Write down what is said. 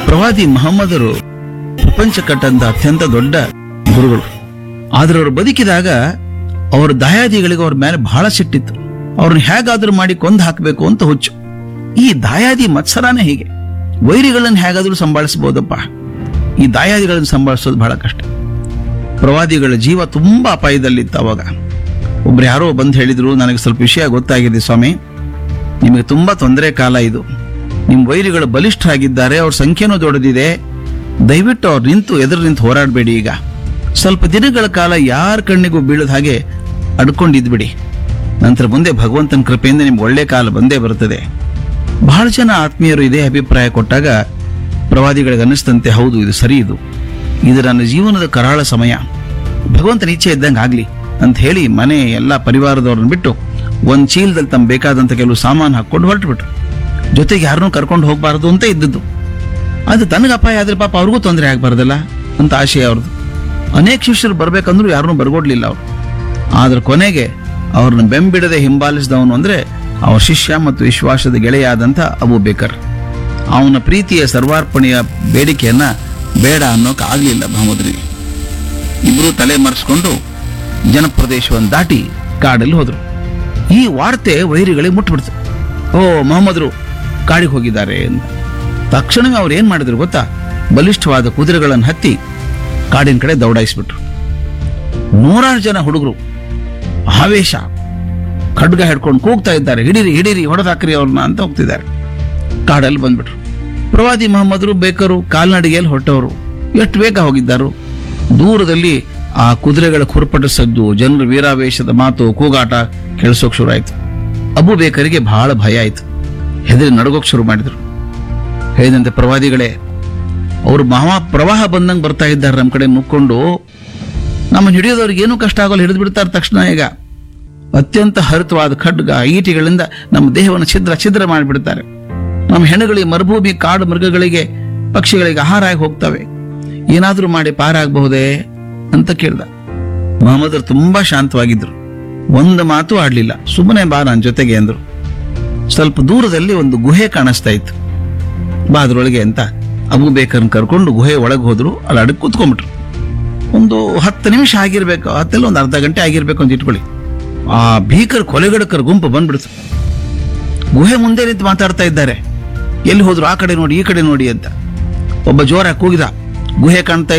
ಪ್ರವಾದಿ ಮಹಮ್ಮದರು ಪ್ರಪಂಚ ಕಟ್ಟಂತ ಅತ್ಯಂತ ದೊಡ್ಡ ಗುರುಗಳು ಆದ್ರೆ ಅವರು ಬದುಕಿದಾಗ ಅವರ ದಾಯಾದಿಗಳಿಗೆ ಅವ್ರ ಮೇಲೆ ಬಹಳ ಸಿಟ್ಟಿತ್ತು ಅವ್ರನ್ನ ಹೇಗಾದ್ರೂ ಮಾಡಿ ಕೊಂದು ಹಾಕಬೇಕು ಅಂತ ಹುಚ್ಚು ಈ ದಾಯಾದಿ ಮತ್ಸರನೇ ಹೀಗೆ ವೈರಿಗಳನ್ನು ಹೇಗಾದ್ರೂ ಸಂಭಾಳಿಸಬಹುದಪ್ಪ ಈ ದಾಯಾದಿಗಳನ್ನು ಸಂಭಾಳಿಸೋದು ಬಹಳ ಕಷ್ಟ ಪ್ರವಾದಿಗಳ ಜೀವ ತುಂಬಾ ಅಪಾಯದಲ್ಲಿತ್ತು ಅವಾಗ ಒಬ್ರು ಯಾರೋ ಬಂದು ಹೇಳಿದ್ರು ನನಗೆ ಸ್ವಲ್ಪ ವಿಷಯ ಗೊತ್ತಾಗಿದೆ ಸ್ವಾಮಿ ನಿಮಗೆ ತುಂಬಾ ತೊಂದರೆ ಕಾಲ ಇದು ನಿಮ್ಮ ವೈರಿಗಳು ಬಲಿಷ್ಠರಾಗಿದ್ದಾರೆ ಅವ್ರ ಸಂಖ್ಯೆನೂ ದೊಡ್ಡದಿದೆ ದಯವಿಟ್ಟು ಅವ್ರು ನಿಂತು ಎದುರು ನಿಂತು ಹೋರಾಡಬೇಡಿ ಈಗ ಸ್ವಲ್ಪ ದಿನಗಳ ಕಾಲ ಯಾರ ಕಣ್ಣಿಗೂ ಬೀಳದ ಹಾಗೆ ಅಡ್ಕೊಂಡಿದ್ಬಿಡಿ ನಂತರ ಮುಂದೆ ಭಗವಂತನ ಕೃಪೆಯಿಂದ ನಿಮ್ಗೆ ಒಳ್ಳೆ ಕಾಲ ಬಂದೇ ಬರುತ್ತದೆ ಬಹಳ ಜನ ಆತ್ಮೀಯರು ಇದೇ ಅಭಿಪ್ರಾಯ ಕೊಟ್ಟಾಗ ಪ್ರವಾದಿಗಳಿಗೆ ಅನ್ನಿಸ್ತಂತೆ ಹೌದು ಇದು ಸರಿ ಇದು ಇದು ನನ್ನ ಜೀವನದ ಕರಾಳ ಸಮಯ ಭಗವಂತನ ಇಚ್ಛೆ ಇದ್ದಂಗೆ ಆಗ್ಲಿ ಅಂತ ಹೇಳಿ ಮನೆ ಎಲ್ಲ ಪರಿವಾರದವ್ರನ್ನ ಬಿಟ್ಟು ಒಂದ್ ಚೀಲದಲ್ಲಿ ತಮ್ಮ ಬೇಕಾದಂತ ಕೆಲವು ಸಾಮಾನು ಹಾಕೊಂಡು ಹೊರಟುಬಿಟ್ರು ಜೊತೆಗೆ ಯಾರನ್ನೂ ಕರ್ಕೊಂಡು ಹೋಗಬಾರದು ಅಂತ ಇದ್ದದ್ದು ಅದು ತನಗೆ ಅಪಾಯ ಆದ್ರೆ ಪಾಪ ಅವ್ರಿಗೂ ತೊಂದರೆ ಆಗ್ಬಾರ್ದಲ್ಲ ಅಂತ ಆಶಯ ಅವ್ರದ್ದು ಅನೇಕ ಶಿಷ್ಯರು ಬರ್ಬೇಕಂದ್ರೂ ಯಾರನ್ನೂ ಬರ್ಗೊಡ್ಲಿಲ್ಲ ಅವ್ರು ಆದ್ರೆ ಕೊನೆಗೆ ಅವ್ರನ್ನ ಬೆಂಬಿಡದೆ ಹಿಂಬಾಲಿಸಿದವನು ಅಂದ್ರೆ ಅವರ ಶಿಷ್ಯ ಮತ್ತು ವಿಶ್ವಾಸದ ಗೆಳೆಯಾದಂಥ ಅಬು ಬೇಕರ್ ಅವನ ಪ್ರೀತಿಯ ಸರ್ವಾರ್ಪಣೆಯ ಬೇಡಿಕೆಯನ್ನ ಬೇಡ ಅನ್ನೋಕೆ ಆಗ್ಲಿಲ್ಲ ಮಹಮ್ಮದ್ರಿಗೆ ಇಬ್ರು ತಲೆ ಮರೆಸ್ಕೊಂಡು ಜನಪ್ರದೇಶವನ್ನು ದಾಟಿ ಕಾಡಲ್ಲಿ ಹೋದ್ರು ಈ ವಾರ್ತೆ ವೈರಿಗಳಿಗೆ ಮುಟ್ಬಿಡ್ತು ಓ ಮೊಹಮ್ಮದ್ರು ಕಾಡಿಗೆ ಹೋಗಿದ್ದಾರೆ ಅಂತ ತಕ್ಷಣವೇ ಅವ್ರು ಏನ್ ಮಾಡಿದ್ರು ಗೊತ್ತಾ ಬಲಿಷ್ಠವಾದ ಕುದುರೆಗಳನ್ನು ಹತ್ತಿ ಕಾಡಿನ ಕಡೆ ದೌಡಾಯಿಸ್ಬಿಟ್ರು ನೂರಾರು ಜನ ಹುಡುಗರು ಆವೇಶ ಖಡ್ಗ ಹಿಡ್ಕೊಂಡು ಕೂಗ್ತಾ ಇದ್ದಾರೆ ಹಿಡೀರಿ ಹಿಡೀರಿ ಹೊಡೆದಾಕ್ರಿ ಅವ್ರನ್ನ ಅಂತ ಹೋಗ್ತಿದ್ದಾರೆ ಕಾಡಲ್ಲಿ ಬಂದ್ಬಿಟ್ರು ಪ್ರವಾದಿ ಮಹಮ್ಮದ್ರು ಬೇಕರು ಕಾಲ್ನಡಿಗೆಯಲ್ಲಿ ಹೊರಟವರು ಎಷ್ಟು ಬೇಗ ಹೋಗಿದ್ದಾರು ದೂರದಲ್ಲಿ ಆ ಕುದುರೆಗಳ ಕುರ್ಪಟ ಸದ್ದು ಜನರ ವೀರಾವೇಶದ ಮಾತು ಕೂಗಾಟ ಕೇಳಿಸೋಕ್ ಶುರು ಆಯ್ತು ಅಬು ಬೇಕರಿಗೆ ಬಹಳ ಭಯ ಆಯ್ತು ಹೆದರಿ ನಡಗೋಕ್ ಶುರು ಮಾಡಿದ್ರು ಹೇಳಿದಂತೆ ಪ್ರವಾದಿಗಳೇ ಅವರು ಮಹಾ ಪ್ರವಾಹ ಬಂದಂಗೆ ಬರ್ತಾ ಇದ್ದಾರೆ ನಮ್ಮ ಕಡೆ ನುಕ್ಕೊಂಡು ನಮ್ಮನ್ನು ಹಿಡಿಯೋದವ್ರಿಗೆ ಏನೂ ಕಷ್ಟ ಆಗೋಲ್ಲ ಹಿಡಿದು ಬಿಡ್ತಾರೆ ತಕ್ಷಣ ಈಗ ಅತ್ಯಂತ ಹರಿತವಾದ ಖಡ್ಗ ಈಟಿಗಳಿಂದ ನಮ್ಮ ದೇಹವನ್ನು ಛಿದ್ರ ಛಿದ್ರ ಮಾಡಿಬಿಡ್ತಾರೆ ನಮ್ಮ ಹೆಣಗಳಿಗೆ ಮರುಭೂಮಿ ಕಾಡು ಮೃಗಗಳಿಗೆ ಪಕ್ಷಿಗಳಿಗೆ ಆಹಾರ ಆಗಿ ಹೋಗ್ತವೆ ಏನಾದ್ರೂ ಮಾಡಿ ಪಾರಾಗಬಹುದೇ ಅಂತ ಕೇಳ್ದ ಮಹಮ್ಮದ್ರು ತುಂಬಾ ಶಾಂತವಾಗಿದ್ರು ಒಂದು ಮಾತು ಆಡ್ಲಿಲ್ಲ ಸುಮ್ಮನೆ ಬಾ ನನ್ನ ಜೊತೆಗೆ ಅಂದ್ರು ಸ್ವಲ್ಪ ದೂರದಲ್ಲಿ ಒಂದು ಗುಹೆ ಕಾಣಿಸ್ತಾ ಇತ್ತು ಬಾ ಅದ್ರೊಳಗೆ ಅಂತ ಅಬು ಬೇಕರ್ನ ಕರ್ಕೊಂಡು ಗುಹೆ ಒಳಗೆ ಹೋದ್ರು ಅಲ್ಲಿ ಅಡಕ್ಕೆ ಕೂತ್ಕೊಂಡ್ಬಿಟ್ರು ಒಂದು ಹತ್ತು ನಿಮಿಷ ಆಗಿರ್ಬೇಕು ಹತ್ತೆಲ್ಲ ಒಂದು ಅರ್ಧ ಗಂಟೆ ಆಗಿರ್ಬೇಕು ಅಂತ ಇಟ್ಕೊಳ್ಳಿ ಆ ಭೀಕರ ಕೊಲೆಗಡಕರ ಗುಂಪು ಬಂದ್ಬಿಡ್ತು ಗುಹೆ ಮುಂದೆ ನಿಂತು ಮಾತಾಡ್ತಾ ಇದ್ದಾರೆ ಎಲ್ಲಿ ಹೋದ್ರು ಆ ಕಡೆ ನೋಡಿ ಈ ಕಡೆ ನೋಡಿ ಅಂತ ಒಬ್ಬ ಜೋರಾಗಿ ಕೂಗಿದ ಗುಹೆ ಕಾಣ್ತಾ